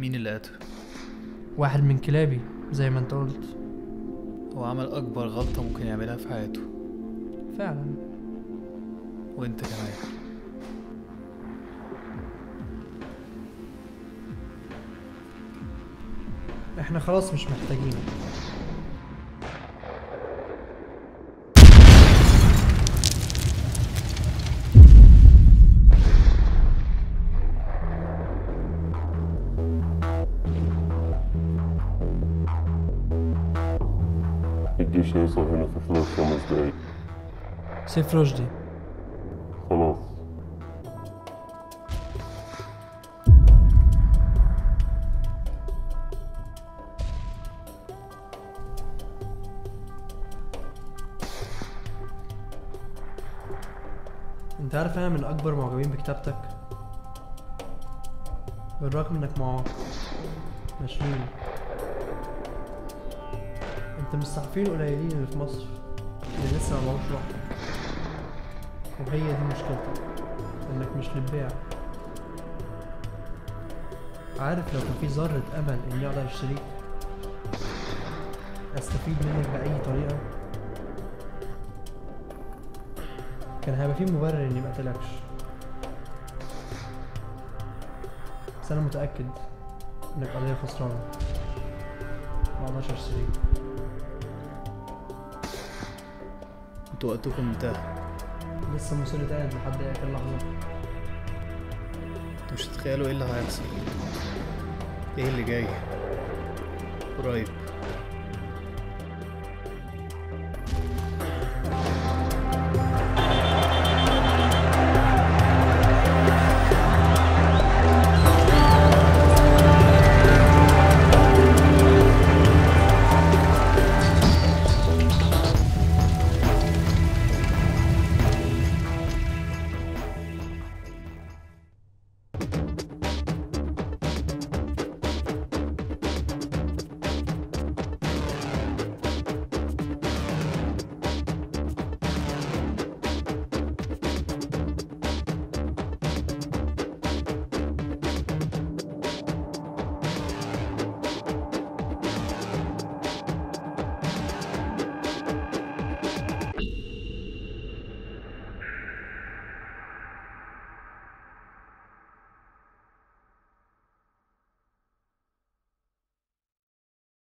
مين اللي قتل واحد من كلابي زي ما انت قلت هو عمل اكبر غلطة ممكن يعملها في حياته فعلا وانت كمان احنا خلاص مش محتاجينه الجيش هيوصل هنا في خلال خمس دقايق سيف رشدي خلاص انت عارف انا من اكبر معجبين بكتابتك بالرغم انك معاق مشلول انت من الصحفيين القليلين اللي في مصر اللي لسه ما معهوش واحدة وهي دي مشكلتك انك مش للبيع عارف لو كان في ذرة امل اني اقدر اشتريك استفيد منك بأي طريقة كان هيبقى في مبرر اني مقتلكش بس انا متأكد انك قضية خسرانة مقدرش اشتريك انتوا وقتكم انتهى لسه مصر قاعد لحد اخر لحظة انتوا مش هتتخيلوا ايه اللي هيحصل ايه اللي جاي قريب